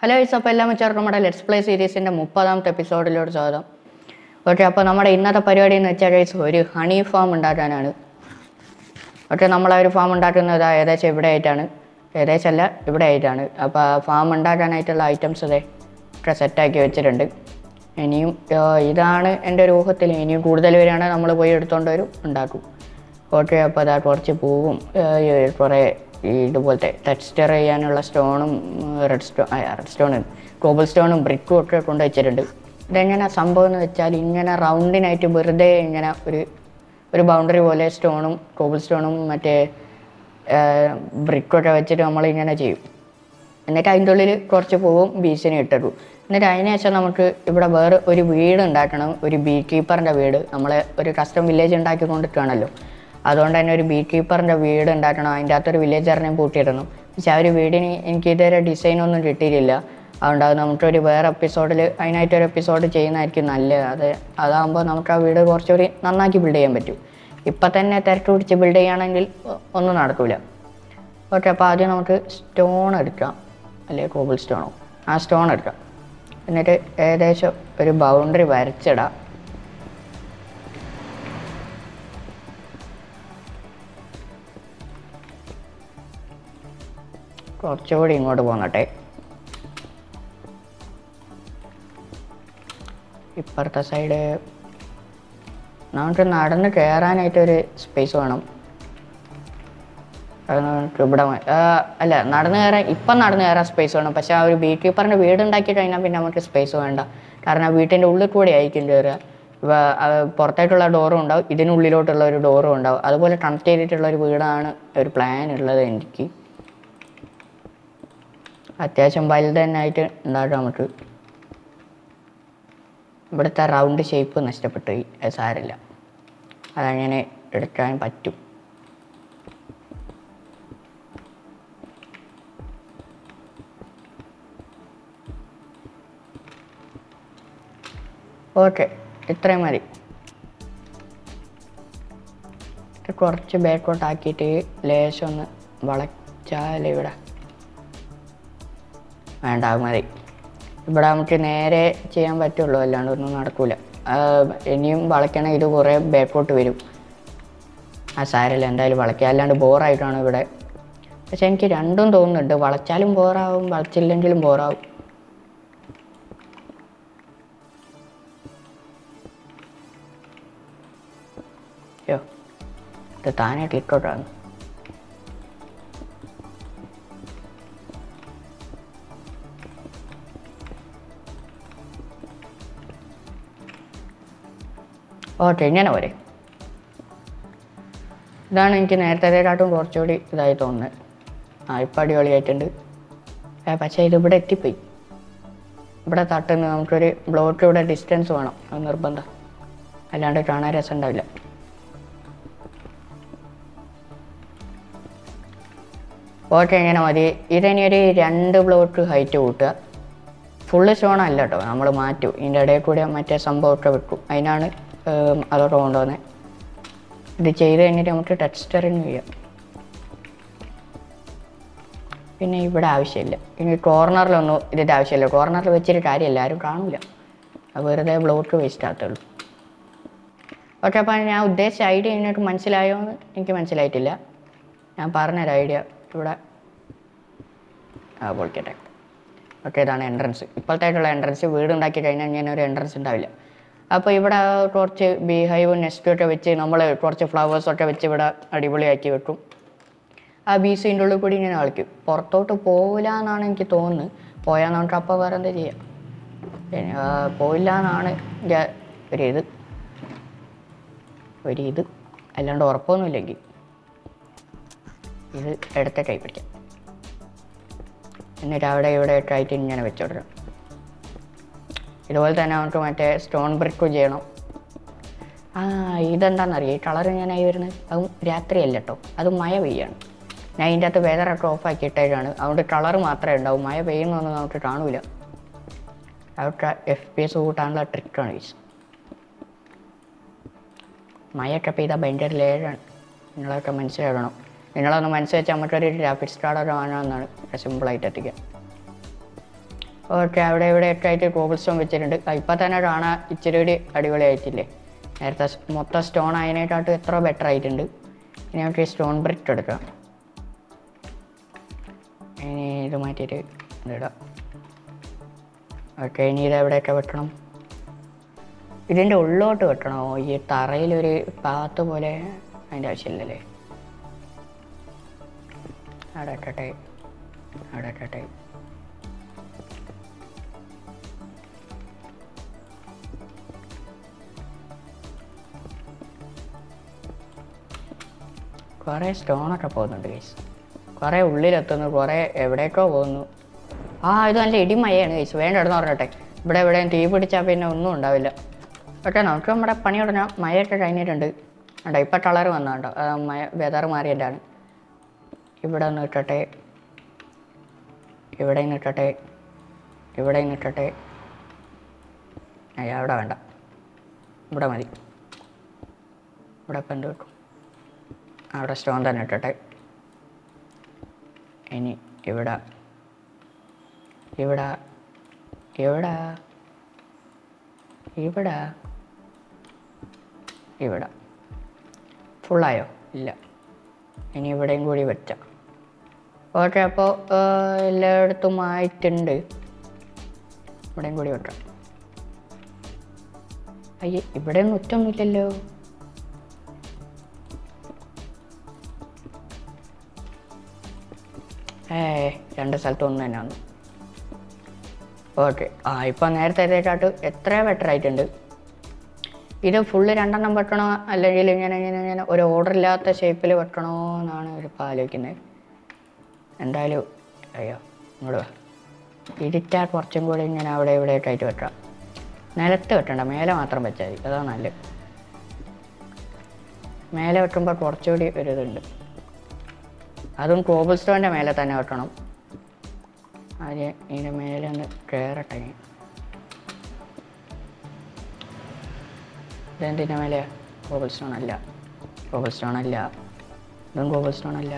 Hello is അപ്പോൾ എല്ലാം വെച്ചാൽ നമ്മുടെ ലെറ്റ്സ് പ്ലേ സീരീസിൻ്റെ മുപ്പതാമത്തെ എപ്പിസോഡിലോട്ട് സ്വാഗതം ഓക്കെ അപ്പോൾ നമ്മുടെ ഇന്നത്തെ പരിപാടി എന്ന് വെച്ചാൽ guys, ഒരു ഹണി ഫാം ഉണ്ടാക്കാനാണ് ഓക്കെ നമ്മൾ ആ ഒരു ഫാം ഉണ്ടാക്കുന്നത് ഏകദേശം ഇവിടെ ആയിട്ടാണ് ഏകദേശം അല്ല ഇവിടെ ആയിട്ടാണ് അപ്പോൾ ആ ഫാം ഉണ്ടാക്കാനായിട്ടുള്ള ഐറ്റംസ് ഇതേ ഒക്കെ സെറ്റാക്കി വെച്ചിട്ടുണ്ട് ഇനിയും ആ, ഇതാണ് എൻ്റെ ഒരു ഊഹത്തിൽ ഇനിയും കൂടുതൽ വരികയാണെങ്കിൽ നമ്മൾ പോയി എടുത്തുകൊണ്ട് വരും ഉണ്ടാക്കും ഓക്കെ അപ്പോൾ അതാ കുറച്ച് പൂവും ആ, ഈ കുറേ ഈ ഇതുപോലത്തെ ടെക്സ്ചർ ചെയ്യാനുള്ള സ്റ്റോണും റെഡ് സ്റ്റോ റെഡ് സ്റ്റോണും കോബിൾ സ്റ്റോണും ബ്രിക്കും ഒക്കെ കൊണ്ട് വെച്ചിട്ടുണ്ട് ഇതെങ്ങനെ സംഭവം എന്ന് വെച്ചാൽ ഇങ്ങനെ റൗണ്ടിനായിട്ട് വെറുതെ ഇങ്ങനെ ഒരു ഒരു ബൗണ്ടറി പോലെ സ്റ്റോണും കോബിൾ സ്റ്റോണും മറ്റേ ബ്രിക്കൊക്കെ വെച്ചിട്ട് നമ്മളിങ്ങനെ ചെയ്യും എന്നിട്ട് അതിൻ്റെ ഉള്ളിൽ കുറച്ച് പൂവും ബീച്ചിനെ ഇട്ടിട്ടു എന്നിട്ട് അതിന് ശേഷം നമുക്ക് ഇവിടെ വേറെ ഒരു വീട് ഉണ്ടാക്കണം ഒരു ബീ കീപ്പറിൻ്റെ വീട് നമ്മളെ ഒരു കസ്റ്റം വില്ലേജ് ഉണ്ടാക്കി കൊണ്ടിട്ടാണല്ലോ അതുകൊണ്ട് തന്നെ ഒരു ബീ കീപ്പറിൻ്റെ വീട് ഉണ്ടാക്കണം അതിൻ്റെ അകത്തൊരു വില്ലേജറിനെയും പൂട്ടിയിരുന്നു പക്ഷെ ആ ഒരു വീടിന് എനിക്ക് ഇതുവരെ ഡിസൈനൊന്നും കിട്ടിയിട്ടില്ല അതുകൊണ്ട് അത് നമുക്കൊരു വേറെ എപ്പിസോഡിൽ അതിനായിട്ടൊരു എപ്പിസോഡ് ചെയ്യുന്നതായിരിക്കും നല്ലത് അത് അതാകുമ്പോൾ നമുക്ക് ആ വീട് കുറച്ചുകൂടി നന്നാക്കി ബിൽഡ് ചെയ്യാൻ പറ്റും ഇപ്പം തന്നെ തിരക്ക് പിടിച്ച് ബിൽഡ് ചെയ്യുകയാണെങ്കിൽ ഒന്നും നടക്കില്ല ഓക്കെ അപ്പോൾ ആദ്യം നമുക്ക് സ്റ്റോൺ എടുക്കാം അല്ലെ കോബിൾ സ്റ്റോണോ ആ സ്റ്റോൺ എടുക്കാം എന്നിട്ട് ഏകദേശം ഒരു ബൗണ്ടറി വരച്ചിടാം കുറച്ചുകൂടി ഇങ്ങോട്ട് പോന്നട്ടെ ഇപ്പുറത്തെ സൈഡ് നമുക്ക് നടന്ന് കയറാനായിട്ടൊരു സ്പേസ് വേണം അത് നമുക്ക് ഇവിടെ മ- ആ, അല്ല നടന്നു കയറാൻ ഇപ്പം നടന്നു കയറാൻ സ്പേസ് വേണം പക്ഷെ ആ ഒരു ബീ കീപ്പറിൻ്റെ വീട് ഉണ്ടാക്കി കഴിഞ്ഞാൽ പിന്നെ നമുക്ക് സ്പേസ് വേണ്ട കാരണം ആ വീട്ടിൻ്റെ ഉള്ളിൽ കൂടെ ആയിരിക്കും കയറുക ഇപ്പം അത് പുറത്തായിട്ടുള്ള ഡോറും ഉണ്ടാവും ഇതിനുള്ളിലോട്ടുള്ള ഒരു ഡോറും ഉണ്ടാവും അതുപോലെ കണക്ട് ചെയ്തിട്ടുള്ള ഒരു വീടാണ് ഒരു പ്ലാൻ ഉള്ളത് എനിക്ക് അത്യാവശ്യം വലുത് തന്നെ ആയിട്ട് ഉണ്ടാക്കാം നമുക്ക് ഇവിടുത്തെ റൗണ്ട് ഷേപ്പ് നഷ്ടപ്പെട്ടു പോയി അത് സാരമില്ല അതങ്ങനെ എടുക്കാൻ പറ്റും ഓക്കെ ഇത്രയും മതി ഇത് കുറച്ച് ബാക്കോട്ട് ആക്കിയിട്ട് ലേശം ഒന്ന് വളച്ചാൽ ഇവിടെ വേണ്ട അത് മതി ഇവിടെ നമുക്ക് നേരെ ചെയ്യാൻ പറ്റുള്ളൂ അല്ലാണ്ട് ഒന്നും നടക്കൂല ആ, ഇനിയും വളയ്ക്കണ ഇത് കുറേ ബാക്കോട്ട് വരും ആ സാരമില്ല എന്തായാലും വളയ്ക്കുക അല്ലാണ്ട് ബോറായിട്ടാണ് ഇവിടെ പക്ഷെ എനിക്ക് രണ്ടും തോന്നുന്നുണ്ട് വളച്ചാലും ബോറാവും വളച്ചില്ലെങ്കിലും ബോറാവും അയ്യോ ഇത് താനേ ക്ലിക്കൗട്ടാണ് ഓക്കെ ഇങ്ങനെ പോരെ ഇതാണ് എനിക്ക് നേരത്തേക്കാട്ടും കുറച്ചുകൂടി ഇതായി തോന്നുന്നത് ആ ഇപ്പം അടിപൊളിയായിട്ടുണ്ട് ഏ, പക്ഷേ ഇത് ഇവിടെ എത്തിപ്പോയി ഇവിടെ തട്ടുന്ന നമുക്കൊരു ബ്ലോക്കിലൂടെ ഡിസ്റ്റൻസ് വേണം അത് നിർബന്ധം അല്ലാണ്ട് കാണാൻ രസം ഉണ്ടാവില്ല ഓക്കെ ഇങ്ങനെ മതി ഇതിനി ഒരു രണ്ട് ബ്ലോക്ക് ഹൈറ്റ് കൂട്ടുക ഫുള്ള് സ്റ്റോൺ അല്ല കേട്ടോ നമ്മൾ മാറ്റും ഇതിൻ്റെ ഇടയിൽ കൂടെ മറ്റേ സംഭവമൊക്കെ വെക്കും അതിനാണ് ഏം, അതോടെ കൊണ്ടുവന്നത് ഇത് ചെയ്ത് കഴിഞ്ഞിട്ട് നമുക്ക് ടെക്സ്റ്ററിങ് ചെയ്യാം പിന്നെ ഇവിടെ ആവശ്യമില്ല ഇനി കോർണറിലൊന്നും ഇതിൻ്റെ ആവശ്യമില്ല കോർണറിൽ വെച്ചിട്ട് കാര്യമില്ല ആരും കാണൂല അത് വെറുതെ ബ്ലോക്ക് വേസ്റ്റ് ആകത്തുള്ളൂ ഓക്കെ അപ്പോൾ ഞാൻ ഉദ്ദേശിച്ച ഐഡിയ നിങ്ങൾക്ക് മനസ്സിലായോ എന്ന് എനിക്ക് മനസ്സിലായിട്ടില്ല ഞാൻ പറഞ്ഞൊരു ഐഡിയ ഇവിടെ ആ പൊളിക്കട്ടെ ഓക്കെ ഇതാണ് എൻട്രൻസ് ഇപ്പോഴത്തേക്കുള്ള എൻട്രൻസ് വീട് ഉണ്ടാക്കി കഴിഞ്ഞാൽ ഇങ്ങനെ ഒരു എൻട്രൻസ് ഉണ്ടാവില്ല അപ്പോൾ ഇവിടെ കുറച്ച് ബീഹൈവും നെസ്റ്റും ഒക്കെ വെച്ച് നമ്മൾ കുറച്ച് ഫ്ലവേഴ്സൊക്കെ വെച്ച് ഇവിടെ അടിപൊളിയാക്കി വെക്കും ആ ബീസിൻ്റെ ഉള്ളിൽ കൂടി ഇങ്ങനെ കളിക്കും പുറത്തോട്ട് പോവില്ല എന്നാണ് എനിക്ക് തോന്നുന്നത് പോയാൽ നമുക്ക് അപ്പോൾ വേറെ എന്താ ചെയ്യാം പിന്നെ ആ, പോയില്ല എന്നാണ് എൻ്റെ ഒരു ഇത് ഒരു ഇത് അല്ലാണ്ട് ഉറപ്പൊന്നുമില്ലെങ്കിൽ ഇത് എടുത്ത കൈ പിടിക്കാം എന്നിട്ട് അവിടെ ഇവിടെ ഒക്കെ ആയിട്ട് ഇങ്ങനെ വെച്ചോടണം ഇതുപോലെ തന്നെ നമുക്ക് മറ്റേ സ്റ്റോൺ ബ്രിക്കും ചെയ്യണം ആ ഇതെന്താണെന്നറിയാം ഈ കളർ ഇങ്ങനെയായി വരുന്നത് അതും രാത്രിയല്ല കേട്ടോ അത് മഴ പെയ്യാണ് ഞാൻ ഇതിൻ്റെ അകത്ത് വെതറൊക്കെ ഓഫാക്കി ഇട്ടേക്കാണ് അതുകൊണ്ട് കളർ മാത്രമേ ഉണ്ടാവും മഴ പെയ്യുന്നൊന്നും നമുക്ക് കാണൂല അതൊക്കെ എഫ് പി എസ് കൂട്ടാനുള്ള ട്രിക്കാണ് വീസ് മഴയൊക്കെ പെയ്താൽ ഭയങ്കര ലേഴാണ് നിങ്ങളൊക്കെ മനസ്സിലാക്കണം നിങ്ങളൊന്ന് മനസ്സിൽ വെച്ചാൽ നമുക്കൊരു ഗ്രാഫിക്സ് കാർഡൊക്കെ വാങ്ങാമെന്നാണ് സിമ്പിളായിട്ട് എത്തിക്കുക ഓക്കെ അവിടെ ഇവിടെ ഒക്കെ ആയിട്ട് കോബിൾ സ്റ്റോൺ വെച്ചിട്ടുണ്ട് ഇപ്പം തന്നെ കാണാൻ ഇച്ചിരി കൂടി അടിപൊളിയായിട്ടില്ലേ നേരത്തെ സ് മൊത്തം സ്റ്റോൺ അതിനേക്കാട്ടും എത്ര ബെറ്റർ ആയിട്ടുണ്ട് ഇനി നമുക്ക് ഈ സ്റ്റോൺ ബ്രിക്ക് എടുക്കാം ഇനി ഇത് മാറ്റിയിട്ട് ഇതിടാം ഓക്കെ ഇനി ഇത് എവിടെയൊക്കെ വെട്ടണം ഇതിൻ്റെ ഉള്ളോട്ട് വെട്ടണോ ഈ തറയിലൊരു പാത്ത് പോലെ അതിൻ്റെ ആവശ്യമില്ലല്ലേ അവിടെ ഇട്ടട്ടെ അവിടെ ഇട്ടട്ടെ കുറേ സ്റ്റോണൊക്കെ പോകുന്നുണ്ട് ഗൈസ് കുറേ ഉള്ളിലെത്തുന്നു കുറേ എവിടേക്കോ പോകുന്നു ആ ഇത് നല്ല ഇടിമയാണ് ഗൈസ് വേണ്ട ഇടന്ന് പറഞ്ഞോട്ടെ ഇവിടെ എവിടെയും തീ പിടിച്ചാൽ പിന്നെ ഒന്നും ഉണ്ടാവില്ല പക്ഷേ നമുക്ക് നമ്മുടെ പണി തുടങ്ങാം മഴയൊക്കെ കഴിഞ്ഞിട്ടുണ്ട് അണ്ട ഇപ്പം കളർ വന്നാണ്ടോ മഴ വെതർ മാറിയൻ്റെ ആണ് ഇവിടെ ഒന്ന് ഇട്ടട്ടെ ഇവിടെ നിന്ന് ഇട്ടട്ടെ ഇവിടെ നിന്ന് ഇട്ടട്ടെ അയ്യ അവിടെ വേണ്ട ഇവിടെ മതി ഇവിടെ ഇപ്പം എന്ത് വെക്കും അവിടെ സ്റ്റോൺ തന്നെ ഇട്ടട്ടെ ഇനി ഇവിടെ ഇവിടെ ഇവിടെ ഇവിടെ ഇവിടെ ഫുള്ളായോ ഇല്ല ഇനി ഇവിടെയും കൂടി വെച്ച ഓക്കെ അപ്പോൾ എല്ലായിടത്തും ആയിട്ടുണ്ട് ഇവിടെയും കൂടി വെക്കാം അയ്യേ ഇവിടെ ഒന്നും ഒറ്റൊന്നുമില്ലല്ലോ ഏ രണ്ട് സ്ഥലത്തും ഒന്ന് തന്നെയാണ് ഓക്കെ ആ ഇപ്പം നേരത്തെ ഇതേക്കാട്ട് എത്ര ബെറ്റർ ആയിട്ടുണ്ട് ഇത് ഫുള്ള് രണ്ടെണ്ണം വെട്ടണോ അല്ലെങ്കിൽ ഇങ്ങനെ ഇങ്ങനെ ഇങ്ങനെ ഒരു ഓർഡർ ഇല്ലാത്ത ഷേപ്പിൽ വെട്ടണോ എന്നാണ് ഇപ്പോൾ ആലോചിക്കുന്നത് എന്തായാലും അയ്യോ ഇങ്ങോട്ട് വാ ഇടിച്ചാൽ കുറച്ചും കൂടി ഇങ്ങനെ അവിടെ ഇവിടെ ആയിട്ട് വെട്ടാം നിലത്ത് വെട്ടണ്ട മേലെ മാത്രം വെച്ചാൽ മതി അതാണ് നല്ലത് മേലെ വെട്ടുമ്പോൾ കുറച്ചുകൂടി ഒരു ഇതുണ്ട് അതും കോബിൾ സ്റ്റോണിൻ്റെ മേലെ തന്നെ വെട്ടണം ആദ്യം ഇതിൻ്റെ മേലെ ഒന്ന് കയറട്ടെ ഞാൻ. ഇതെന്തിൻ്റെ മേലെ കോബിൾ സ്റ്റോൺ അല്ല കോബിൾ സ്റ്റോൺ അല്ല ഇതും കോബിൾ സ്റ്റോൺ അല്ല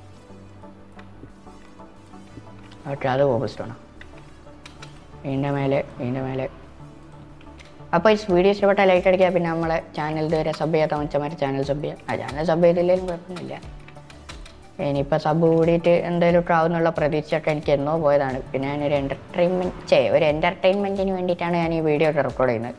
ഓക്കെ അത് കോബിൾ സ്റ്റോണാണ് ഇതിൻ്റെ മേലെ ഇതിൻ്റെ മേലെ അപ്പോൾ ഈ വീഡിയോ ഇഷ്ടപ്പെട്ടാൽ ലൈക്ക് അടിക്കുക പിന്നെ നമ്മളെ ചാനൽ ഇതുവരെ സബ് ചെയ്യാത്ത മച്ചമാർ ചാനൽ സബ് ചെയ്യുക ആ ചാനൽ സബ് ചെയ്തില്ലെങ്കിലും കുഴപ്പമൊന്നുമില്ല ഇനിയിപ്പോൾ സബ് കൂടിയിട്ട് എന്തെങ്കിലും ഒക്കെ ആവുന്നുള്ള പ്രതീക്ഷയൊക്കെ എനിക്ക് എന്നോ പോയതാണ് പിന്നെ ഞാനൊരു എൻ്റർടൈൻമെൻറ്റ് ചേ ഒരു എൻ്റർടൈൻമെൻറ്റിന് വേണ്ടിയിട്ടാണ് ഞാൻ ഈ വീഡിയോ ഒക്കെ റെക്കോർഡ് ചെയ്യുന്നത്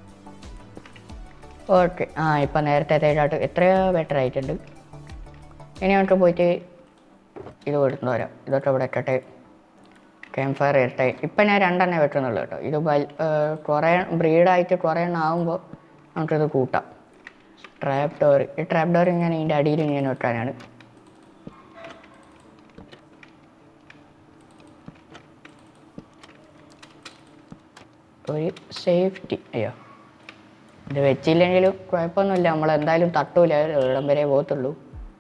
ഓക്കെ ആ ഇപ്പം നേരത്തെ തേടാട്ട് എത്രയോ ബെറ്റർ ആയിട്ടുണ്ട് ഇനി നമുക്ക് പോയിട്ട് ഇത് കൊടുത്തു വരാം ഇതൊക്കെ ഇവിടെ ഇട്ടട്ടെ ക്യാമ്പ് ഫയർ ഇരട്ടെ ഇപ്പം ഞാൻ രണ്ടെണ്ണേ വെട്ടുന്നുള്ളൂ കേട്ടോ ഇത് വൽ കുറേ ബ്രീഡായിട്ട് കുറേ എണ്ണം ആകുമ്പോൾ നമുക്കിത് കൂട്ടാം ട്രാപ്പ് ഡോർ ഈ ട്രാപ്പ് ഡോർ ഇങ്ങനെ ഇതിൻ്റെ അടിയിൽ ഇങ്ങനെ വെക്കാനാണ് ഒരു സേഫ്റ്റി അയ്യോ ഇത് വെച്ചില്ലെങ്കിലും കുഴപ്പമൊന്നുമില്ല നമ്മൾ എന്തായാലും തട്ടൂല ഇവിടം വരെ പോകത്തുള്ളൂ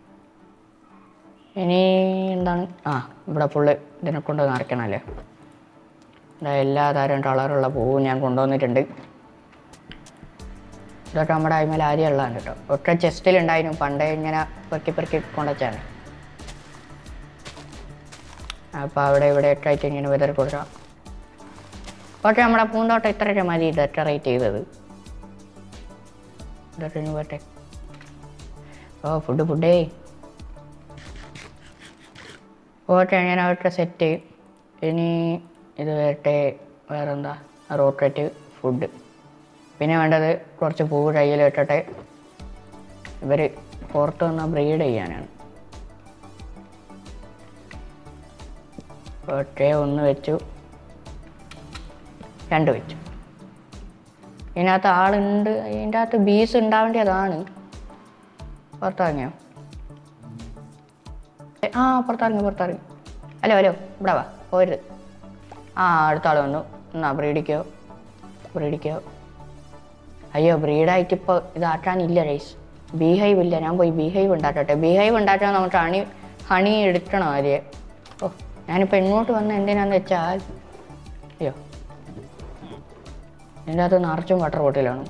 ഇനി എന്താണ് ആ ഇവിടെ ഫുള്ള് ഇതിനെ കൊണ്ട് നിറയ്ക്കണമല്ലേ ഇവിടെ എല്ലാ തരം കളറുള്ള പൂവും ഞാൻ കൊണ്ടുവന്നിട്ടുണ്ട് ഇതൊക്കെ നമ്മുടെ അതിമേൽ ആദ്യം ഉള്ളതാണ് കേട്ടോ ഒക്കെ ചെസ്റ്റിലുണ്ടായിരുന്നു പണ്ടേ ഇങ്ങനെ പെറുക്കി പെറുക്കി കൊണ്ടുവച്ചാണ് അപ്പോൾ അവിടെ ഇവിടെ ഒക്കെ ആയിട്ട് ഇങ്ങനെ വിതറി കൊടുക്കാം ഓക്കെ നമ്മുടെ പൂന്തോട്ടം ഇത്രയൊക്കെ മതി ഡെക്കറേറ്റ് ചെയ്തത് ഇതൊക്കെ ഇനി പോട്ടെ ഓ ഫുഡ് ഫുഡേ ഓക്കെ ഞാൻ അവിടുത്തെ സെറ്റ് ഇനി ഇത് വരട്ടെ വേറെന്താ റോക്കറ്റ് ഫുഡ് പിന്നെ വേണ്ടത് കുറച്ച് പൂവ് കയ്യിൽ വെട്ടട്ടെ ഇവർ പുറത്ത് വന്ന ബ്രീഡ് ചെയ്യാനാണ് ഓക്കെ ഒന്ന് വെച്ചു രണ്ട് വെച്ചു ഇതിനകത്ത് ആളുണ്ട് ഇതിൻ്റെ അകത്ത് ബീസ് ഉണ്ടാവേണ്ടതാണ് പുറത്തിറങ്ങിയോ ഏ, ആ പുറത്തിറങ്ങി പുറത്തിറങ്ങി ഹലോ ഹലോ ഇവിടെ വാ പോരുത് ആ അടുത്ത ആൾ വന്നു എന്നാ ബ്രീഡിക്കോ ബ്രീഡിക്കോ അയ്യോ ബ്രീഡായിട്ട് ഇപ്പോൾ ഇതാക്കാനില്ല റൈസ് ബീഹൈവ് ഇല്ല ഞാൻ പോയി ബീഹൈവ് ഉണ്ടാക്കട്ടെ ബീഹൈവ് ഉണ്ടാക്കാൻ നമുക്ക് ഹണി ഹണി എടുക്കണം ആദ്യം ഓ ഞാനിപ്പോൾ ഇങ്ങോട്ട് വന്ന എന്തിനാന്ന് വെച്ചാൽ അയ്യോ ഇതിൻ്റെ അകത്ത് നിറച്ചും വാട്ടർ ബോട്ടിലാണ്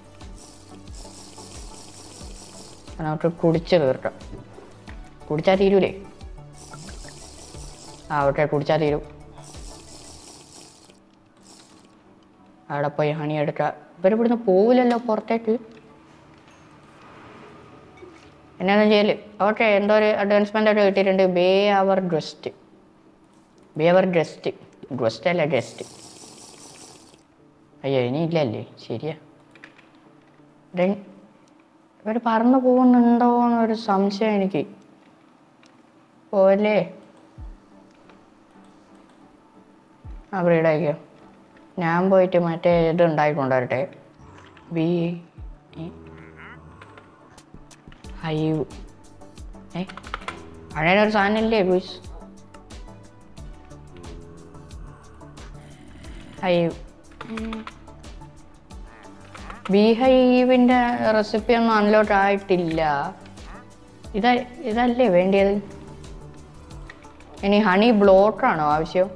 നമുക്ക് കുടിച്ച് തീർക്കാം കുടിച്ചാൽ തീരൂലേ ആ ഓക്കെ കുടിച്ചാൽ തീരും അവിടെ പോയി ഹണി എടുക്കുക ഇവരിവിടുന്ന് പോവില്ലല്ലോ പുറത്തേക്ക് എന്നാന്ന് ചെയ്യല് ഓക്കെ എന്തോ ഒരു അഡ്വാൻസ്മെൻ്റ് ഒക്കെ കിട്ടിയിട്ടുണ്ട് ബേ അവർ ഡ്രസ്റ്റ് ബേ അവർ ഡ്രസ്റ്റ് ഡ്രസ്റ്റ് അല്ല ഡ്രസ്റ്റ് അയ്യോ ഇനിയില്ലല്ലേ ശരിയാ ഇവർ പറന്നു പോകുന്നുണ്ടോ എന്നൊരു സംശയം എനിക്ക് പോലെ ആ ബ്രീഡായിക്കോ ഞാൻ പോയിട്ട് മറ്റേ ഇത് ഉണ്ടായിക്കൊണ്ടുവരട്ടെ ബി ഹൈവ് ഏ പഴയൊരു സാധനമില്ലേ ബീസ് ഹൈവ് ബി ഹൈവിൻ്റെ റെസിപ്പി ഒന്നും അൺലോഡ് ആയിട്ടില്ല ഇത ഇതല്ലേ വേണ്ടിയത് ഇനി ഹണി ബ്ലോട്ടറാണോ ആവശ്യം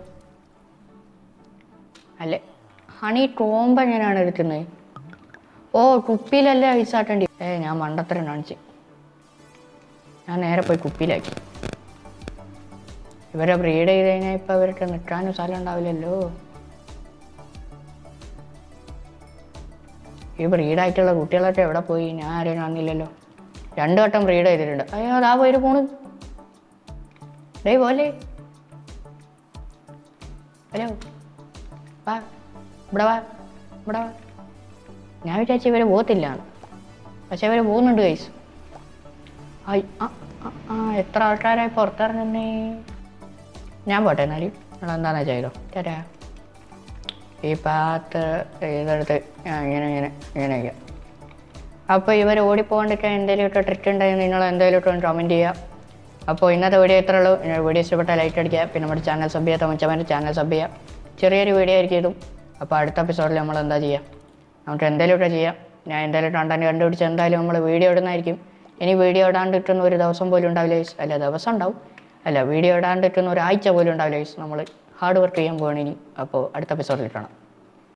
അല്ലേ ഹണി ടോമ്പ് എങ്ങനെയാണ് എടുക്കുന്നത് ഓ കുപ്പിയിലല്ലേ ഐസാട്ടേണ്ടി ഏ ഞാൻ മണ്ടത്തരം കാണിച്ച് ഞാൻ നേരെ പോയി കുപ്പിയിലാക്കി ഇവരെ ബ്രീഡ് ചെയ്ത് കഴിഞ്ഞാൽ ഇപ്പം ഇവർക്ക് നിൽക്കാനും സ്ഥലം ഉണ്ടാവില്ലല്ലോ ഈ ബ്രീഡായിട്ടുള്ള കുട്ടികളൊക്കെ എവിടെ പോയി ഞാൻ ആരും കാണുന്നില്ലല്ലോ രണ്ടു വട്ടം ബ്രീഡ് ചെയ്തിട്ടുണ്ട് അയ്യോ അതാ പോയി പോണ് ഡേ പോലെ ഹലോ വാ ഇവിടെ വാ ഇവിടെ വാ ഞാൻ വിചാരിച്ച ഇവര് പോകത്തില്ല പക്ഷെ ഇവര് പോകുന്നുണ്ട് കൈസ് ആയി ആ ആ, ആ എത്ര ആൾക്കാരായി പുറത്തിറങ്ങുന്നേ ഞാൻ പോട്ടെ എന്നാലും നിങ്ങളെന്താണെന്ന് ചെയ്തോ തരാ ഈ പാത്ത് ഇതെടുത്ത് ഞാൻ ഇങ്ങനെ ഇങ്ങനെ ഇങ്ങനെ വയ്ക്കാം അപ്പോൾ ഇവർ ഓടിപ്പോകാണ്ടിരിക്കാൻ എന്തെങ്കിലും ഒക്കെ ട്രിക്ക് ഉണ്ടെങ്കിൽ നിങ്ങൾ എന്തെങ്കിലും ഒക്കെ ഒന്ന് കമൻറ്റ് ചെയ്യുക അപ്പോൾ ഇന്നത്തെ വീഡിയോ ഇത്രേ ഉള്ളൂ നിങ്ങൾ വീഡിയോ ഇഷ്ടപ്പെട്ടാൽ ലൈക്ക് അടിക്കുക പിന്നെ നമ്മുടെ ചാനൽ സബ് ചെയ്യുക തമിച്ചമാൻ്റെ ചാനൽ സബ് ചെയ്യുക ചെറിയൊരു വീഡിയോ ആയിരിക്കും ഇതും അപ്പോൾ അടുത്ത എപ്പിസോഡിൽ നമ്മൾ എന്താ ചെയ്യുക നമുക്ക് എന്തെങ്കിലും ഒക്കെ ചെയ്യാം ഞാൻ എന്തെങ്കിലും കണ്ടന്റ് കണ്ടുപിടിച്ച് എന്തായാലും നമ്മൾ വീഡിയോ ഇടുന്നതായിരിക്കും ഇനി വീഡിയോ ഇടാണ്ട് കിട്ടുന്ന ഒരു ദിവസം പോലും ഉണ്ടാവില്ല guys. അല്ല ദിവസം ഉണ്ടാവും അല്ല വീഡിയോ ഇടാണ്ട് കിട്ടുന്ന ഒരാഴ്ച പോലും ഉണ്ടാവില്ല guys. നമ്മൾ ഹാർഡ് വർക്ക് ചെയ്യാൻ പോകണം ഇനി അപ്പോൾ അടുത്ത എപ്പിസോഡിൽ കാണാം